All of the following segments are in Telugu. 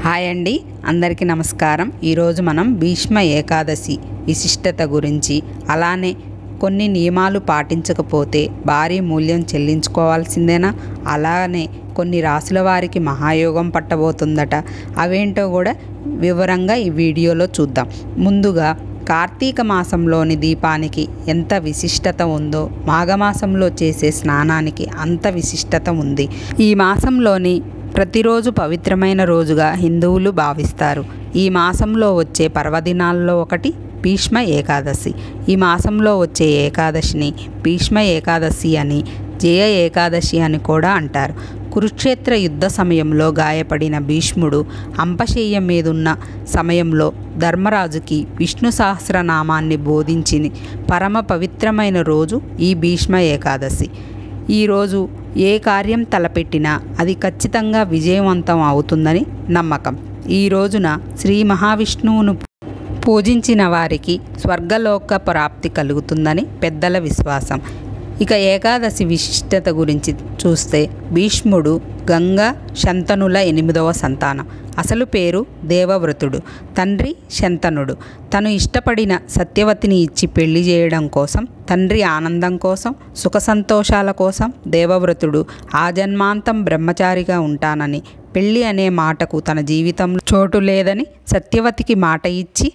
హాయ్ అండి అందరికీ నమస్కారం ఈరోజు మనం భీష్మ ఏకాదశి విశిష్టత గురించి అలానే కొన్ని నియమాలు పాటించకపోతే భారీ మూల్యం చెల్లించుకోవాల్సిందేనా అలానే కొన్ని రాసుల వారికి మహాయోగం పట్టబోతుందట అవేంటో కూడా వివరంగా ఈ వీడియోలో చూద్దాం ముందుగా కార్తీక మాసంలోని దీపానికి ఎంత విశిష్టత ఉందో మాఘమాసంలో చేసే స్నానానికి అంత విశిష్టత ఉంది ఈ మాసంలోని ప్రతిరోజు పవిత్రమైన రోజుగా హిందువులు భావిస్తారు ఈ మాసంలో వచ్చే పర్వదినాల్లో ఒకటి భీష్మ ఏకాదశి ఈ మాసంలో వచ్చే ఏకాదశిని భీష్మ ఏకాదశి అని జయ ఏకాదశి అని కూడా అంటారు కురుక్షేత్ర యుద్ధ సమయంలో గాయపడిన భీష్ముడు అంపశయ్య మీదున్న సమయంలో ధర్మరాజుకి విష్ణు సహస్రనామాన్ని బోధించి పరమ పవిత్రమైన రోజు ఈ భీష్మ ఏకాదశి ఈరోజు ఏ కార్యం తలపెట్టినా అది ఖచ్చితంగా విజయవంతం అవుతుందని నమ్మకం ఈ రోజున శ్రీ మహావిష్ణువును పూజించిన వారికి స్వర్గలోక ప్రాప్తి కలుగుతుందని పెద్దల విశ్వాసం ఇక ఏకాదశి విశిష్టత గురించి చూస్తే భీష్ముడు గంగా శంతనుల ఎనిమిదవ సంతానం అసలు పేరు దేవవ్రతుడు తండ్రి శంతనుడు తను ఇష్టపడిన సత్యవతిని ఇచ్చి పెళ్లి చేయడం కోసం తండ్రి ఆనందం కోసం సుఖ సంతోషాల కోసం దేవవ్రతుడు ఆజన్మాంతం బ్రహ్మచారిగా ఉంటానని పెళ్లి అనే మాటకు తన జీవితంలో చోటు లేదని సత్యవతికి మాట ఇచ్చి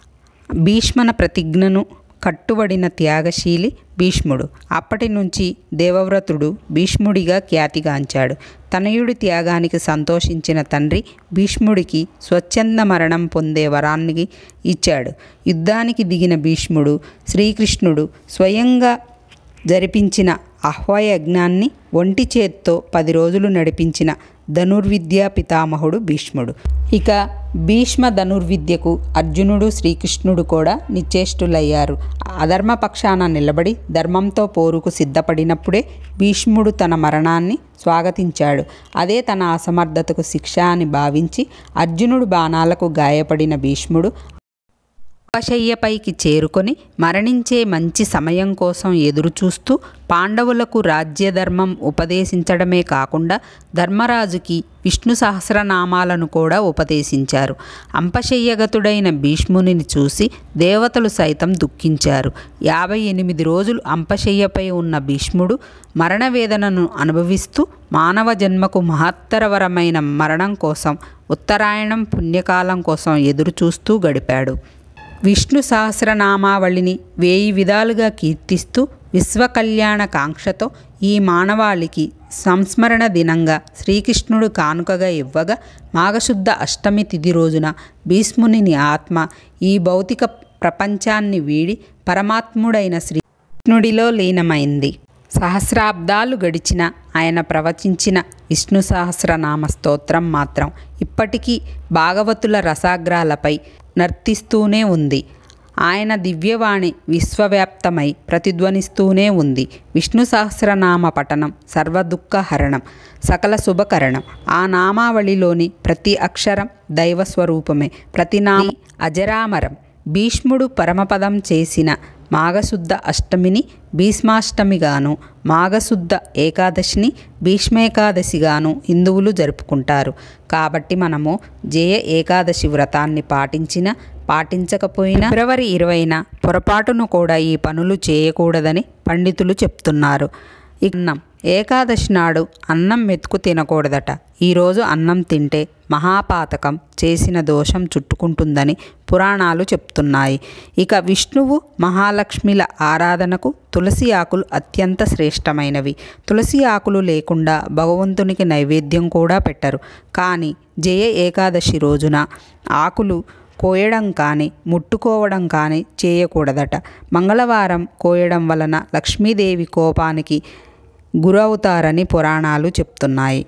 భీష్మన ప్రతిజ్ఞను కట్టుబడిన త్యాగశీలి భీష్ముడు అప్పటి నుంచి దేవవ్రతుడు భీష్ముడిగా ఖ్యాతిగాంచాడు తనయుడి త్యాగానికి సంతోషించిన తండ్రి భీష్ముడికి స్వచ్ఛంద మరణం పొందే వరాన్ని ఇచ్చాడు యుద్ధానికి దిగిన భీష్ముడు శ్రీకృష్ణుడు స్వయంగా జరిపించిన ఆహ్వయజ్ఞాన్ని ఒంటి చేత్తో పది రోజులు నడిపించిన ధనుర్విద్యా పితామహుడు భీష్ముడు ఇక భీష్మ ధనుర్విద్యకు అర్జునుడు శ్రీకృష్ణుడు కూడా నిశ్చేష్టులయ్యారు అధర్మ పక్షాన నిలబడి ధర్మంతో పోరుకు సిద్ధపడినప్పుడే భీష్ముడు తన మరణాన్ని స్వాగతించాడు అదే తన అసమర్థతకు శిక్ష అని భావించి అర్జునుడు బాణాలకు గాయపడిన భీష్ముడు ఉపశయ్యపైకి చేరుకొని మరణించే మంచి సమయం కోసం ఎదురుచూస్తూ పాండవులకు రాజ్యధర్మం ఉపదేశించడమే కాకుండా ధర్మరాజుకి విష్ణు సహస్రనామాలను కూడా ఉపదేశించారు అంపశయ్యగతుడైన భీష్మునిని చూసి దేవతలు సైతం దుఃఖించారు యాభై ఎనిమిది రోజులు అంపశయ్యపై ఉన్న భీష్ముడు మరణవేదనను అనుభవిస్తూ మానవ జన్మకు మహత్తరవరమైన మరణం కోసం ఉత్తరాయణం పుణ్యకాలం కోసం ఎదురుచూస్తూ గడిపాడు విష్ణు సహస్రనామావళిని వేయి విధాలుగా కీర్తిస్తూ విశ్వకళ్యాణ కాంక్షతో ఈ మానవాళికి సంస్మరణ దినంగా శ్రీకృష్ణుడు కానుకగా ఇవ్వగా మాఘశుద్ధ అష్టమి తిథి రోజున భీష్ముని ఆత్మ ఈ భౌతిక ప్రపంచాన్ని వీడి పరమాత్ముడైన శ్రీకృష్ణుడిలో లీనమైంది సహస్రాబ్దాలు గడిచిన ఆయన ప్రవచించిన విష్ణు సహస్రనామ స్తోత్రం మాత్రం ఇప్పటికీ భాగవతుల రసాగ్రాలపై నర్తిస్తూనే ఉంది ఆయన దివ్యవాణి విశ్వవ్యాప్తమై ప్రతిధ్వనిస్తూనే ఉంది విష్ణు సహస్రనామ పఠనం సర్వదుఃఖహరణం సకల శుభకరణం ఆ నామావళిలోని ప్రతి అక్షరం దైవస్వరూపమే ప్రతి నామ అజరామరం భీష్ముడు పరమపదం చేసిన మాఘశుద్ధ అష్టమిని భీష్మాష్టమిగాను మాఘశుద్ధ ఏకాదశిని భీష్మేకాదశిగాను హిందువులు జరుపుకుంటారు కాబట్టి మనము జయ ఏకాదశి వ్రతాన్ని పాటించిన పాటించకపోయినా ఫిబ్రవరి ఇరవైన పొరపాటును కూడా ఈ పనులు చేయకూడదని పండితులు చెప్తున్నారు అన్నం ఏకాదశి నాడు అన్నం మెతుకు తినకూడదట ఈరోజు అన్నం తింటే మహాపాతకం చేసిన దోషం చుట్టుకుంటుందని పురాణాలు చెప్తున్నాయి ఇక విష్ణువు మహాలక్ష్మిల ఆరాధనకు తులసి ఆకులు అత్యంత శ్రేష్టమైనవి తులసి ఆకులు లేకుండా భగవంతునికి నైవేద్యం కూడా పెట్టరు కానీ జయ ఏకాదశి రోజున ఆకులు కోయడం కానీ ముట్టుకోవడం కానీ చేయకూడదట మంగళవారం కోయడం వలన లక్ష్మీదేవి కోపానికి గురవుతారని పురాణాలు చెప్తున్నాయి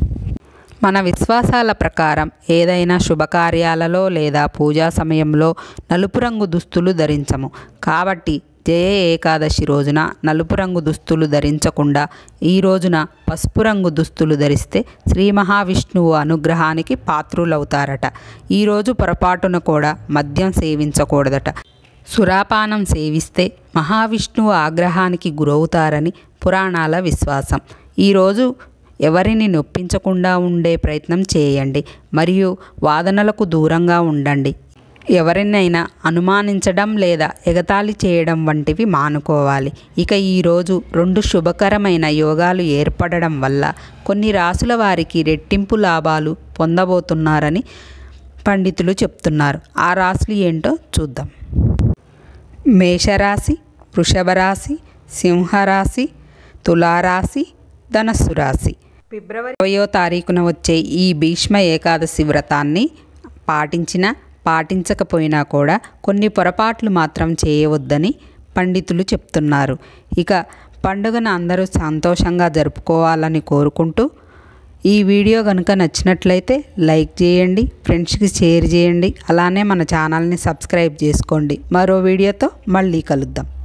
మన విశ్వాసాల ప్రకారం ఏదైనా శుభకార్యాలలో లేదా పూజా సమయంలో నలుపు రంగు దుస్తులు ధరించము కాబట్టి జయ ఏకాదశి రోజున నలుపు రంగు దుస్తులు ధరించకుండా ఈ రోజున పసుపు రంగు దుస్తులు ధరిస్తే శ్రీ మహావిష్ణువు అనుగ్రహానికి పాత్రులవుతారట ఈరోజు పొరపాటున కూడా మద్యం సేవించకూడదట సురాపానం సేవిస్తే మహావిష్ణువు ఆగ్రహానికి గురవుతారని పురాణాల విశ్వాసం ఈరోజు ఎవరిని నొప్పించకుండా ఉండే ప్రయత్నం చేయండి మరియు వాదనలకు దూరంగా ఉండండి ఎవరినైనా అనుమానించడం లేదా ఎగతాళి చేయడం వంటివి మానుకోవాలి ఇక ఈరోజు రెండు శుభకరమైన యోగాలు ఏర్పడడం వల్ల కొన్ని రాసుల వారికి రెట్టింపు లాభాలు పొందబోతున్నారని పండితులు చెప్తున్నారు ఆ రాశులు ఏంటో చూద్దాం మేషరాశి వృషభ రాశి సింహరాశి తులారాశి ధనస్సు రాశి ఫిబ్రవరి ఇరవయో తారీఖున వచ్చే ఈ భీష్మ ఏకాదశి వ్రతాన్ని పాటించిన పాటించకపోయినా కూడా కొన్ని పొరపాట్లు మాత్రం చేయవద్దని పండితులు చెప్తున్నారు ఇక పండుగను అందరూ సంతోషంగా జరుపుకోవాలని కోరుకుంటూ ఈ వీడియో కనుక నచ్చినట్లయితే లైక్ చేయండి ఫ్రెండ్స్కి షేర్ చేయండి అలానే మన ఛానల్ని సబ్స్క్రైబ్ చేసుకోండి మరో వీడియోతో మళ్ళీ కలుద్దాం